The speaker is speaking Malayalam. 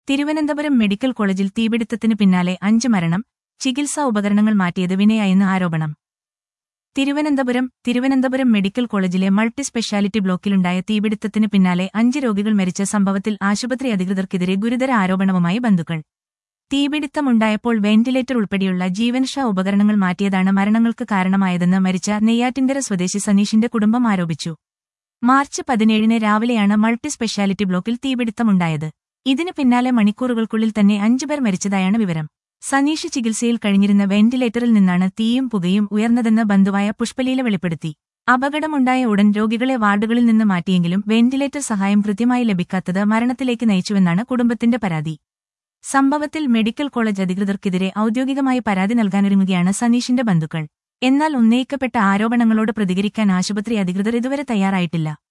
തിരുവനന്തപുരം മെഡിക്കൽ കോളേജിൽ തീപിടുത്തത്തിന് പിന്നാലെ അഞ്ച് മരണം ചികിത്സാ ഉപകരണങ്ങൾ മാറ്റിയത് വിനയായെന്ന് ആരോപണം തിരുവനന്തപുരം തിരുവനന്തപുരം മെഡിക്കൽ കോളേജിലെ മൾട്ടി സ്പെഷ്യാലിറ്റി ബ്ലോക്കിലുണ്ടായ തീപിടുത്തത്തിന് പിന്നാലെ അഞ്ച് രോഗികൾ മരിച്ച സംഭവത്തിൽ ആശുപത്രി അധികൃതർക്കെതിരെ ഗുരുതര ആരോപണവുമായി ബന്ധുക്കൾ തീപിടുത്തമുണ്ടായപ്പോൾ വെന്റിലേറ്റർ ഉൾപ്പെടെയുള്ള ജീവൻഷാ ഉപകരണങ്ങൾ മാറ്റിയതാണ് മരണങ്ങൾക്ക് കാരണമായതെന്ന് മരിച്ച നെയ്യാറ്റിൻകര സ്വദേശി സനീഷിന്റെ കുടുംബം ആരോപിച്ചു മാർച്ച് പതിനേഴിന് രാവിലെയാണ് മൾട്ടി സ്പെഷ്യാലിറ്റി ബ്ലോക്കിൽ തീപിടുത്തമുണ്ടായത് ഇതിന് പിന്നാലെ മണിക്കൂറുകൾക്കുള്ളിൽ തന്നെ അഞ്ചുപേർ മരിച്ചതായാണ് വിവരം സനീഷ് ചികിത്സയിൽ കഴിഞ്ഞിരുന്ന വെന്റിലേറ്ററിൽ നിന്നാണ് തീയും പുകയും ഉയർന്നതെന്ന് ബന്ധുവായ പുഷ്പലീല വെളിപ്പെടുത്തി അപകടമുണ്ടായ ഉടൻ രോഗികളെ വാർഡുകളിൽ നിന്ന് മാറ്റിയെങ്കിലും വെന്റിലേറ്റർ സഹായം കൃത്യമായി ലഭിക്കാത്തത് മരണത്തിലേക്ക് നയിച്ചുവെന്നാണ് കുടുംബത്തിന്റെ പരാതി സംഭവത്തിൽ മെഡിക്കൽ കോളേജ് അധികൃതർക്കെതിരെ ഔദ്യോഗികമായി പരാതി നൽകാനൊരുങ്ങുകയാണ് സനീഷിന്റെ ബന്ധുക്കൾ എന്നാൽ ഉന്നയിക്കപ്പെട്ട ആരോപണങ്ങളോട് പ്രതികരിക്കാൻ ആശുപത്രി അധികൃതർ ഇതുവരെ തയ്യാറായിട്ടില്ല